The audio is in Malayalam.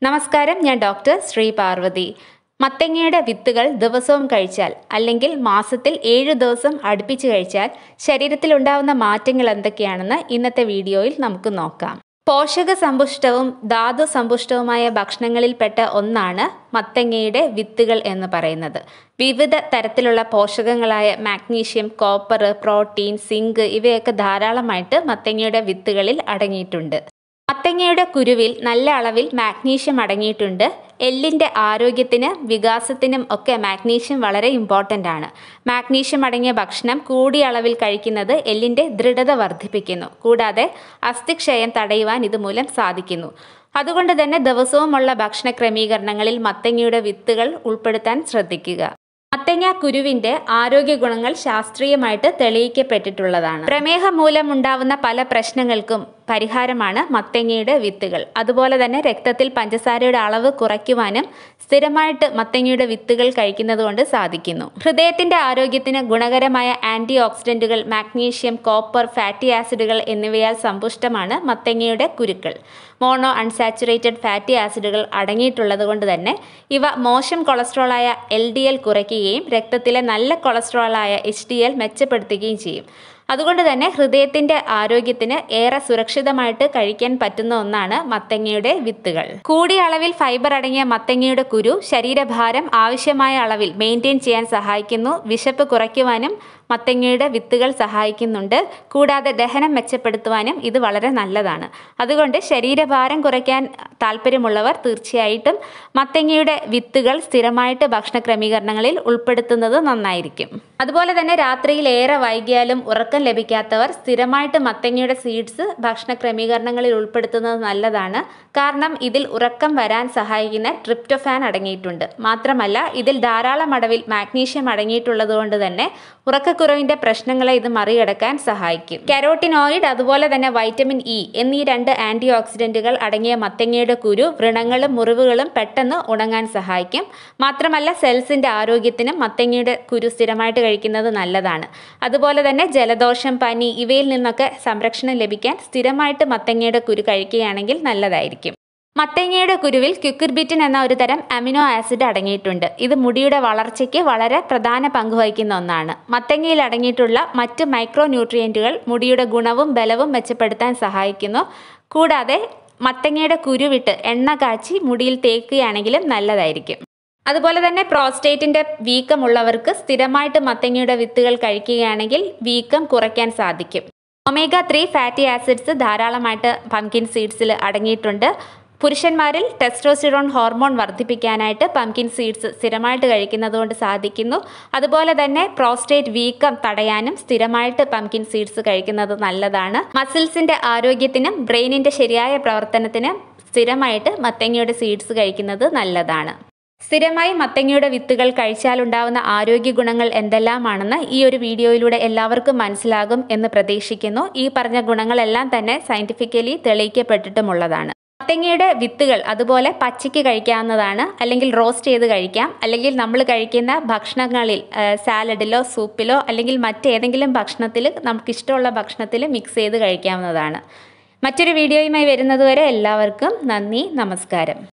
നമസ്കാരം ഞാൻ ഡോക്ടർ ശ്രീ പാർവതി മത്തങ്ങയുടെ വിത്തുകൾ ദിവസവും കഴിച്ചാൽ അല്ലെങ്കിൽ മാസത്തിൽ ഏഴ് ദിവസം അടുപ്പിച്ച് കഴിച്ചാൽ ശരീരത്തിലുണ്ടാവുന്ന മാറ്റങ്ങൾ എന്തൊക്കെയാണെന്ന് ഇന്നത്തെ വീഡിയോയിൽ നമുക്ക് നോക്കാം പോഷക സമ്പുഷ്ടവും ധാതു സമ്പുഷ്ടവുമായ ഭക്ഷണങ്ങളിൽപ്പെട്ട ഒന്നാണ് മത്തങ്ങയുടെ വിത്തുകൾ എന്ന് പറയുന്നത് വിവിധ തരത്തിലുള്ള പോഷകങ്ങളായ മാഗ്നീഷ്യം കോപ്പർ പ്രോട്ടീൻ സിങ്ക് ഇവയൊക്കെ ധാരാളമായിട്ട് മത്തങ്ങയുടെ വിത്തുകളിൽ അടങ്ങിയിട്ടുണ്ട് മത്തങ്ങയുടെ കുരുവിൽ നല്ല അളവിൽ മാഗ്നീഷ്യം അടങ്ങിയിട്ടുണ്ട് എല്ലിൻ്റെ ആരോഗ്യത്തിന് വികാസത്തിനും ഒക്കെ മാഗ്നീഷ്യം വളരെ ഇമ്പോർട്ടൻ്റ് ആണ് മാഗ്നീഷ്യം അടങ്ങിയ ഭക്ഷണം കൂടിയ അളവിൽ കഴിക്കുന്നത് എല്ലിൻ്റെ ദൃഢത വർദ്ധിപ്പിക്കുന്നു കൂടാതെ അസ്ഥിക്ഷയം തടയുവാൻ ഇതുമൂലം സാധിക്കുന്നു അതുകൊണ്ട് തന്നെ ദിവസവുമുള്ള ഭക്ഷണ ക്രമീകരണങ്ങളിൽ മത്തങ്ങയുടെ വിത്തുകൾ ഉൾപ്പെടുത്താൻ ശ്രദ്ധിക്കുക മത്തങ്ങ കുരുവിന്റെ ആരോഗ്യ ഗുണങ്ങൾ ശാസ്ത്രീയമായിട്ട് തെളിയിക്കപ്പെട്ടിട്ടുള്ളതാണ് പ്രമേഹം മൂലം ഉണ്ടാവുന്ന പല പ്രശ്നങ്ങൾക്കും പരിഹാരമാണ് മത്തങ്ങയുടെ വിത്തുകൾ അതുപോലെ തന്നെ രക്തത്തിൽ പഞ്ചസാരയുടെ അളവ് കുറയ്ക്കുവാനും സ്ഥിരമായിട്ട് മത്തങ്ങയുടെ വിത്തുകൾ കഴിക്കുന്നത് കൊണ്ട് സാധിക്കുന്നു ഹൃദയത്തിന്റെ ആരോഗ്യത്തിന് ഗുണകരമായ ആന്റി ഓക്സിഡന്റുകൾ മാഗ്നീഷ്യം കോപ്പർ ഫാറ്റി ആസിഡുകൾ എന്നിവയാൽ സമ്പുഷ്ടമാണ് മത്തങ്ങയുടെ കുരുക്കൾ മോണോ അൺസാച്ചുറേറ്റഡ് ഫാറ്റി ആസിഡുകൾ അടങ്ങിയിട്ടുള്ളത് കൊണ്ട് തന്നെ ഇവ മോശം കൊളസ്ട്രോളായ എൽ ഡി എൽ കുറയ്ക്കുകയും രക്തത്തിലെ നല്ല കൊളസ്ട്രോളായ എച്ച് ഡി എൽ മെച്ചപ്പെടുത്തുകയും ചെയ്യും അതുകൊണ്ട് തന്നെ ഹൃദയത്തിന്റെ ആരോഗ്യത്തിന് ഏറെ സുരക്ഷിതമായിട്ട് കഴിക്കാൻ പറ്റുന്ന ഒന്നാണ് മത്തങ്ങയുടെ വിത്തുകൾ കൂടിയ അളവിൽ ഫൈബർ അടങ്ങിയ മത്തങ്ങയുടെ കുരു ശരീരഭാരം ആവശ്യമായ അളവിൽ മെയിൻറ്റെയിൻ ചെയ്യാൻ സഹായിക്കുന്നു വിശപ്പ് കുറയ്ക്കുവാനും മത്തങ്ങയുടെ വിത്തുകൾ സഹായിക്കുന്നുണ്ട് കൂടാതെ ദഹനം മെച്ചപ്പെടുത്തുവാനും ഇത് വളരെ നല്ലതാണ് അതുകൊണ്ട് ശരീരഭാരം കുറയ്ക്കാൻ താല്പര്യമുള്ളവർ തീർച്ചയായിട്ടും മത്തങ്ങയുടെ വിത്തുകൾ സ്ഥിരമായിട്ട് ഭക്ഷണ ക്രമീകരണങ്ങളിൽ ഉൾപ്പെടുത്തുന്നത് നന്നായിരിക്കും അതുപോലെ തന്നെ രാത്രിയിൽ ഏറെ വൈകിയാലും ഉറക്കം ലഭിക്കാത്തവർ സ്ഥിരമായിട്ട് മത്തങ്ങയുടെ സീഡ്സ് ഭക്ഷണ ക്രമീകരണങ്ങളിൽ ഉൾപ്പെടുത്തുന്നത് നല്ലതാണ് കാരണം ഇതിൽ ഉറക്കം വരാൻ സഹായിക്കുന്ന ട്രിപ്റ്റോഫാൻ അടങ്ങിയിട്ടുണ്ട് മാത്രമല്ല ഇതിൽ ധാരാളം അളവിൽ മാഗ്നീഷ്യം അടങ്ങിയിട്ടുള്ളത് കൊണ്ട് തന്നെ ഉറക്കക്കുറവിന്റെ പ്രശ്നങ്ങളെ ഇത് മറികടക്കാൻ സഹായിക്കും കരോട്ടിനോയിഡ് അതുപോലെ തന്നെ വൈറ്റമിൻ ഇ എന്നീ രണ്ട് ആന്റി ഓക്സിഡന്റുകൾ അടങ്ങിയ മത്തങ്ങയുടെ കുരു വ്രണങ്ങളും മുറിവുകളും പെട്ടെന്ന് ഉണങ്ങാൻ സഹായിക്കും മാത്രമല്ല സെൽസിന്റെ ആരോഗ്യത്തിനും മത്തങ്ങയുടെ കുരു സ്ഥിരമായിട്ട് കഴിക്കുന്നത് നല്ലതാണ് അതുപോലെ തന്നെ ജലദോഷം പനി ഇവയിൽ നിന്നൊക്കെ സംരക്ഷണം ലഭിക്കാൻ സ്ഥിരമായിട്ട് മത്തങ്ങയുടെ കുരു കഴിക്കുകയാണെങ്കിൽ നല്ലതായിരിക്കും മത്തങ്ങയുടെ കുരുവിൽ ക്യുക്കിർബിറ്റിൻ എന്ന ഒരു തരം അമിനോ ആസിഡ് അടങ്ങിയിട്ടുണ്ട് ഇത് മുടിയുടെ വളർച്ചയ്ക്ക് വളരെ പ്രധാന പങ്ക് വഹിക്കുന്ന ഒന്നാണ് മത്തങ്ങയിൽ അടങ്ങിയിട്ടുള്ള മറ്റ് മൈക്രോ ന്യൂട്രിയൻറ്റുകൾ മുടിയുടെ ഗുണവും ബലവും മെച്ചപ്പെടുത്താൻ സഹായിക്കുന്നു കൂടാതെ മത്തങ്ങയുടെ കുരുവിട്ട് എണ്ണ കാച്ചി മുടിയിൽ തേക്കുകയാണെങ്കിലും നല്ലതായിരിക്കും അതുപോലെ തന്നെ പ്രോസ്റ്റേറ്റിന്റെ വീക്കമുള്ളവർക്ക് സ്ഥിരമായിട്ട് മത്തങ്ങയുടെ വിത്തുകൾ കഴിക്കുകയാണെങ്കിൽ വീക്കം കുറയ്ക്കാൻ സാധിക്കും ഒമേഗ ത്രീ ഫാറ്റി ആസിഡ്സ് ധാരാളമായിട്ട് പംകിൻ സീഡ്സിൽ അടങ്ങിയിട്ടുണ്ട് പുരുഷന്മാരിൽ ടെസ്റ്റോസ്റ്റിറോൺ ഹോർമോൺ വർദ്ധിപ്പിക്കാനായിട്ട് പംകിൻ സീഡ്സ് സ്ഥിരമായിട്ട് കഴിക്കുന്നത് കൊണ്ട് സാധിക്കുന്നു അതുപോലെ തന്നെ പ്രോസ്റ്റേറ്റ് വീക്കം തടയാനും സ്ഥിരമായിട്ട് പംകിൻ സീഡ്സ് കഴിക്കുന്നത് നല്ലതാണ് മസിൽസിന്റെ ആരോഗ്യത്തിനും ബ്രെയിനിന്റെ ശരിയായ പ്രവർത്തനത്തിനും സ്ഥിരമായിട്ട് മത്തങ്ങയുടെ സീഡ്സ് കഴിക്കുന്നത് നല്ലതാണ് സ്ഥിരമായി മത്തങ്ങയുടെ വിത്തുകൾ കഴിച്ചാലുണ്ടാവുന്ന ആരോഗ്യ ഗുണങ്ങൾ എന്തെല്ലാമാണെന്ന് ഈ ഒരു വീഡിയോയിലൂടെ എല്ലാവർക്കും മനസ്സിലാകും എന്ന് പ്രതീക്ഷിക്കുന്നു ഈ പറഞ്ഞ ഗുണങ്ങളെല്ലാം തന്നെ സയന്റിഫിക്കലി തെളിയിക്കപ്പെട്ടിട്ടുമുള്ളതാണ് മത്തങ്ങയുടെ വിത്തുകൾ അതുപോലെ പച്ചയ്ക്ക് കഴിക്കാവുന്നതാണ് അല്ലെങ്കിൽ റോസ്റ്റ് ചെയ്ത് കഴിക്കാം അല്ലെങ്കിൽ നമ്മൾ കഴിക്കുന്ന ഭക്ഷണങ്ങളിൽ സാലഡിലോ സൂപ്പിലോ അല്ലെങ്കിൽ മറ്റേതെങ്കിലും ഭക്ഷണത്തിൽ നമുക്കിഷ്ടമുള്ള ഭക്ഷണത്തിൽ മിക്സ് ചെയ്ത് കഴിക്കാവുന്നതാണ് മറ്റൊരു വീഡിയോയുമായി വരുന്നതുവരെ എല്ലാവർക്കും നന്ദി നമസ്കാരം